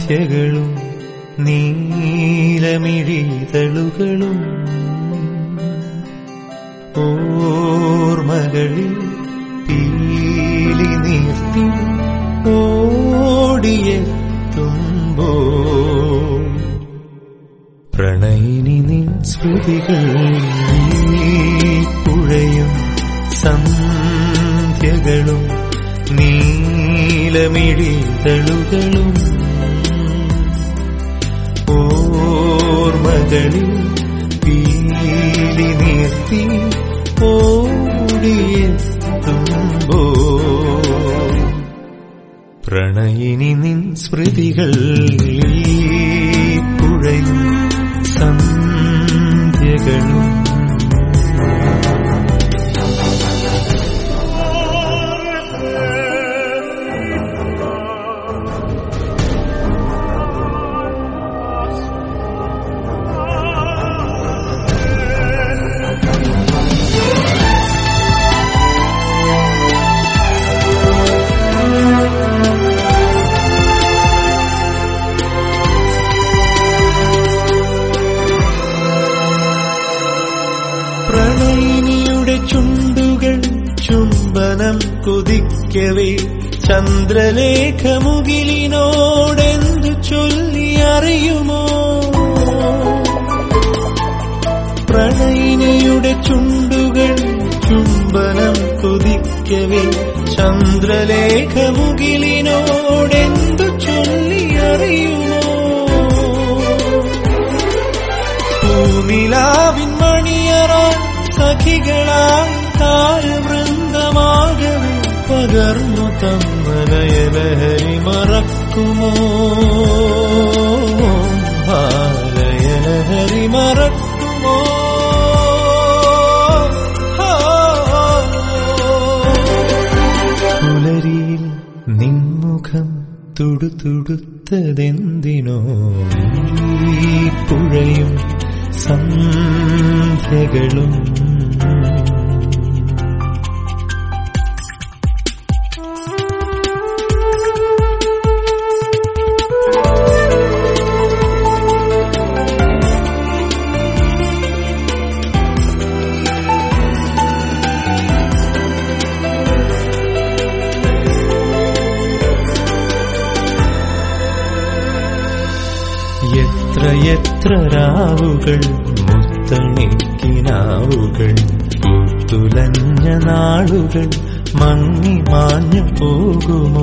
സന്ധ്യകളും നീലമിഴിതളുകളും ഓർമ്മകളിൽ പീലി നീർത്തി ഓടിയെത്തുമ്പോ പ്രണയിനി നിൻ സ്മൃതികൾ പുഴയും സന്ധ്യകളും നീലമിഴിതളുകളും ഓർമ്മകളിൽ പീലി നീർത്തി ഓടിയെത്തുമ്പോ പ്രണയിനി നിൻ സ്മൃതികൾ പുഴയും സന്ധ്യകളും പ്രണയിനിയുടെ ചുണ്ടുകൾ ചുംബനം കുതിക്കവേ ചന്ദ്രലേഖമുകിലിനോടെന്തു ചൊല്ലി അറിയുമോ പ്രണയിനിയുടെ ചുണ്ടുകൾ ചുംബനം കുതിക്കവേ ചന്ദ്രലേഖമുകിലിനോടെന്തു ചൊല്ലി അറിയുമോ പൂനിലാവിൻ മണിയറാൻ സഖികളായി താരവൃന്ദമാകവേ പകർന്നു തന്നലയലഹരി മറക്കുമോ ബാലയലഹരി മറക്കുമോ പുലരിയിൽ നിൻമുഖം തുടുതുടുത്തതെന്തിനോ ഈ പുഴയും സന്ധ്യകളും എത്ര എത്ര രാവുകൾ മുത്തണിക്കിനാവുകൾ പൂത്തുലഞ്ഞ നാളുകൾ മങ്ങി മാഞ്ഞു പോകുമോ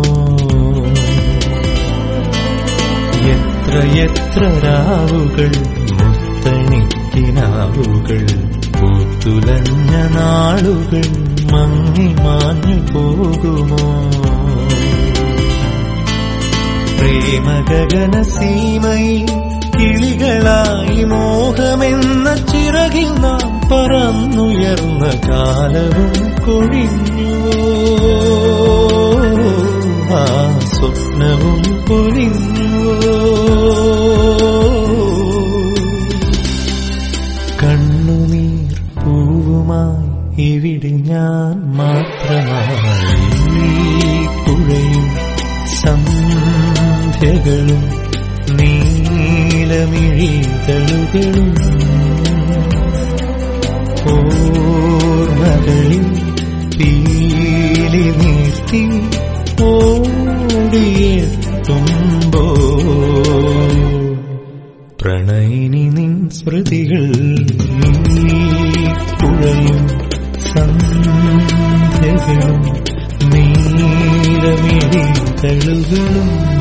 എത്ര എത്ര രാവുകൾ മുത്തണിക്കിനാവുകൾ പൂത്തുലഞ്ഞ നാളുകൾ മങ്ങി മാഞ്ഞു പോകുമോ പ്രേമഗഗന സീമയിൽ കിളികളായി മോഹമെന്ന ചിറകിൽ നാം പറന്നുയർന്ന കാലവും കൊഴിഞ്ഞുവോ ആ സ്വപ്നവും പൊലിഞ്ഞുവോ കണ്ണുനീർ പൂവുമായി ഇവിടെ ഞാൻ മാത്രമായി ഈ പുഴയും സന്ധ്യകളും നീലമിഴിതളുകളും ഓർമ്മകളിൽ പീലി നീർത്തി ഓടിയെത്തുമ്പോ പ്രണയിനി നിൻ സ്മൃതികൾ പുഴയും സന്ധ്യകളും നീലമിഴിതളുകളും